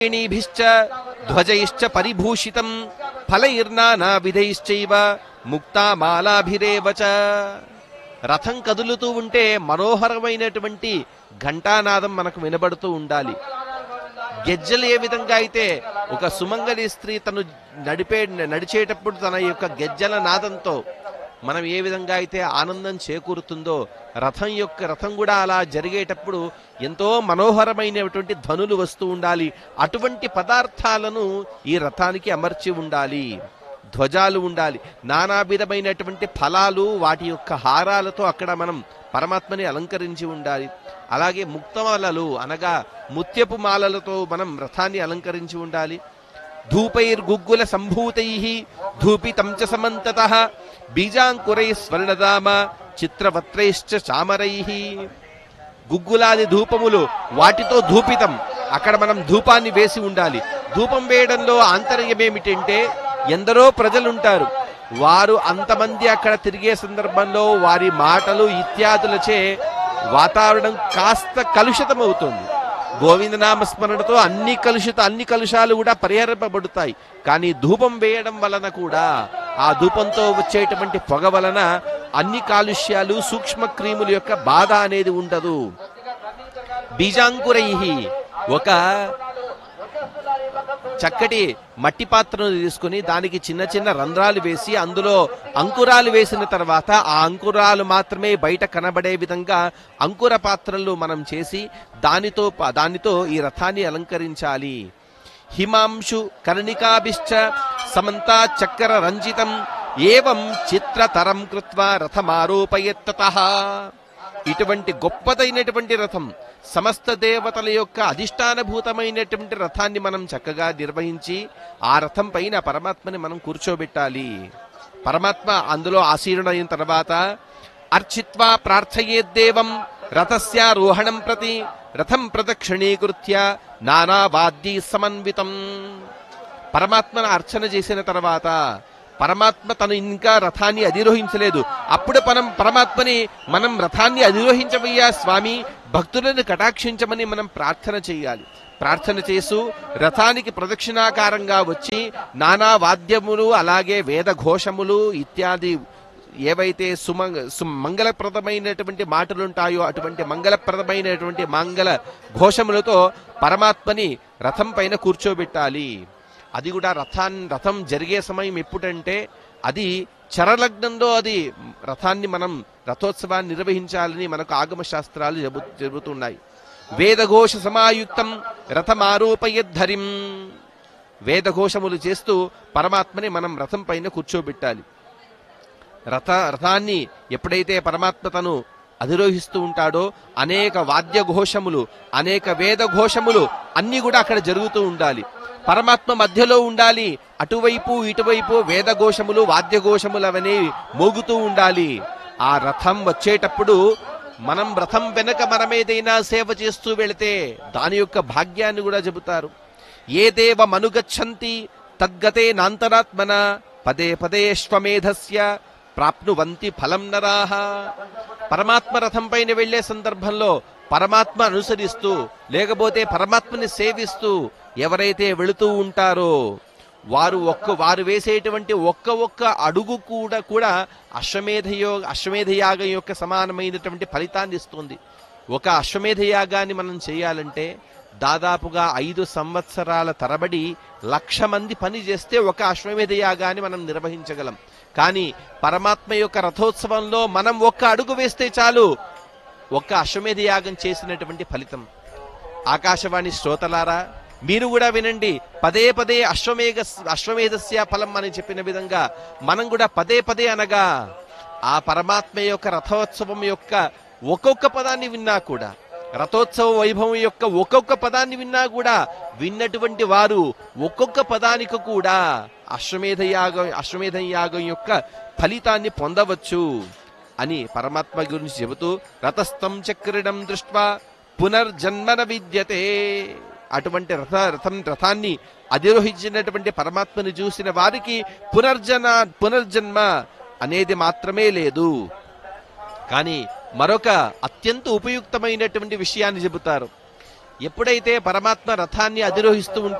శ్రేణీభిశ్చ ధ్వజైశ్చ పరిభూషితం ఫలైర్నానావిధైశ్చైవ ముక్తామాలాభిరేవ చ రథం కదులుతూ ఉంటే మనోహరమైనటువంటి ఘంటానాదం మనకు వినబడుతూ ఉండాలి గెజ్జలు ఏ విధంగా అయితే ఒక సుమంగళి స్త్రీ తను నడిపే నడిచేటప్పుడు తన యొక్క గెజ్జల నాదంతో మనం ఏ విధంగా అయితే ఆనందం చేకూరుతుందో రథం యొక్క రథం కూడా అలా జరిగేటప్పుడు ఎంతో మనోహరమైనటువంటి ధ్వనులు వస్తూ ఉండాలి అటువంటి పదార్థాలను ఈ రథానికి అమర్చి ఉండాలి ధ్వజాలు ఉండాలి నానావిధమైనటువంటి ఫలాలు వాటి యొక్క హారాలతో అక్కడ మనం పరమాత్మని అలంకరించి ఉండాలి అలాగే ముక్తమాలలు అనగా ముత్యపు మాలలతో మనం రథాన్ని అలంకరించి ఉండాలి ధూపైర్గుగ్గుల సంభూతై ధూపితం చ సమంతత బీజాంకురై స్వర్ణదామ చిత్రవత్రైశ్చ చామరై గుగ్గులాది ధూపములు వాటితో ధూపితం అక్కడ మనం ధూపాన్ని వేసి ఉండాలి ధూపం వేయడంలో ఆంతర్యం ఏమిటంటే ఎందరో ప్రజలుంటారు వారు అంతమంది అక్కడ తిరిగే సందర్భంలో వారి మాటలు ఇత్యాదులచే వాతావరణం కాస్త కలుషితమవుతుంది గోవిందనామ స్మరణతో అన్ని కలుషిత అన్ని కలుషాలు కూడా పరిహరింపబడతాయి కానీ ధూపం వేయడం వలన కూడా ఆ ధూపంతో వచ్చేటువంటి పొగ వలన అన్ని కాలుష్యాలు సూక్ష్మ క్రిముల యొక్క బాధ అనేది ఉండదు బీజాంకురై ఒక చక్కటి మట్టి పాత్రను తీసుకుని దానికి చిన్న చిన్న రంధ్రాలు వేసి అందులో అంకురాలు వేసిన తర్వాత ఆ అంకురాలు మాత్రమే బయట కనబడే విధంగా అంకుర పాత్రలు మనం చేసి దానితో ప- దానితో ఈ రథాన్ని అలంకరించాలి హిమాంశు కర్ణికాభిశ్చ సమంతా చక్ర రంజితం ఏవం చిత్రతరం కృత్వా రథమారోపయత్తత ఇటువంటి గొప్పదైనటువంటి రథం సమస్త దేవతల యొక్క అధిష్టానభూతమైనటువంటి రథాన్ని మనం చక్కగా నిర్వహించి ఆ రథం పైన పరమాత్మని మనం కూర్చోబెట్టాలి పరమాత్మ అందులో ఆసీనుడైన తర్వాత అర్చిత్వా ప్రార్థయేద్దేవం రథస్యారోహణం ప్రతి రథం ప్రదక్షిణీకృత్య నానావాద్యై సమన్వితం పరమాత్మను అర్చన చేసిన తర్వాత పరమాత్మ తను ఇంకా రథాన్ని అధిరోహించలేదు అప్పుడు మనం పరమాత్మని మనం రథాన్ని అధిరోహించవయ్యా స్వామి భక్తులను కటాక్షించమని మనం ప్రార్థన చేయాలి ప్రార్థన చేస్తూ రథానికి ప్రదక్షిణాకారంగా వచ్చి నానా వాద్యములు అలాగే వేద ఘోషములు ఇత్యాది ఏవైతే సుమంగ సు- మంగళప్రదమైనటువంటి మాటలు ఉంటాయో అటువంటి మంగళప్రదమైనటువంటి మంగళ ఘోషములతో పరమాత్మని రథం పైన కూర్చోబెట్టాలి అది కూడా రథాన్ రథం జరిగే సమయం ఎప్పుడంటే అది చరలగ్నంలో అది రథాన్ని మనం రథోత్సవాన్ని నిర్వహించాలని మనకు ఆగమ శాస్త్రాలు చెబు చెబుతున్నాయి వేదఘోష సమాయుక్తం రథమారోపయద్ధరిం వేదఘోషములు చేస్తూ పరమాత్మని మనం రథం పైన కూర్చోబెట్టాలి రథ రథాన్ని ఎప్పుడైతే పరమాత్మ తను అధిరోహిస్తూ ఉంటాడో అనేక వాద్య ఘోషములు అనేక వేద ఘోషములు అన్ని కూడా అక్కడ జరుగుతూ ఉండాలి పరమాత్మ మధ్యలో ఉండాలి అటువైపు ఇటువైపు వేద ఘోషములు వాద్య ఘోషములు అవన్నీ మోగుతూ ఉండాలి ఆ రథం వచ్చేటప్పుడు మనం రథం వెనక మనమేదైనా సేవ చేస్తూ వెళితే దాని యొక్క భాగ్యాన్ని కూడా చెబుతారు ఏ దేవ మనుగచ్చంతి తద్గతే నాంతరాత్మన పదే పదేష్వమేధస్య ప్రాప్నువంతి ఫలం నరాహ పరమాత్మ రథం పైన వెళ్లే సందర్భంలో పరమాత్మ అనుసరిస్తూ లేకపోతే పరమాత్మని సేవిస్తూ ఎవరైతే వెళుతూ ఉంటారో వారు ఒక్క వారు వేసేటువంటి ఒక్క ఒక్క అడుగు కూడా కూడా అశ్వమేధ యో అశ్వమేధ యాగం యొక్క సమానమైనటువంటి ఫలితాన్ని ఇస్తుంది ఒక అశ్వమేధ యాగాన్ని మనం చేయాలంటే దాదాపుగా ఐదు సంవత్సరాల తరబడి లక్ష మంది పని చేస్తే ఒక అశ్వమేధ యాగాన్ని మనం నిర్వహించగలం కానీ పరమాత్మ యొక్క రథోత్సవంలో మనం ఒక్క అడుగు వేస్తే చాలు ఒక్క అశ్వమేధ యాగం చేసినటువంటి ఫలితం ఆకాశవాణి శ్రోతలారా మీరు కూడా వినండి పదే పదే అశ్వమేఘ అశ్వమేధస్య ఫలం అని చెప్పిన విధంగా మనం కూడా పదే పదే అనగా ఆ పరమాత్మ యొక్క రథోత్సవం యొక్క ఒక్కొక్క పదాన్ని విన్నా కూడా రథోత్సవ వైభవం యొక్క ఒక్కొక్క పదాన్ని విన్నా కూడా విన్నటువంటి వారు ఒక్కొక్క పదానికి కూడా అశ్వమేధ యాగం అశ్వమేధ యాగం యొక్క ఫలితాన్ని పొందవచ్చు అని పరమాత్మ గురించి చెబుతూ రథస్థం చక్రిడం దృష్ట్వా పునర్జన్మన విద్యతే అటువంటి రథ రథం రథాన్ని అధిరోహించినటువంటి పరమాత్మని చూసిన వారికి పునర్జన పునర్జన్మ అనేది మాత్రమే లేదు కానీ మరొక అత్యంత ఉపయుక్తమైనటువంటి విషయాన్ని చెబుతారు ఎప్పుడైతే పరమాత్మ రథాన్ని అధిరోహిస్తూ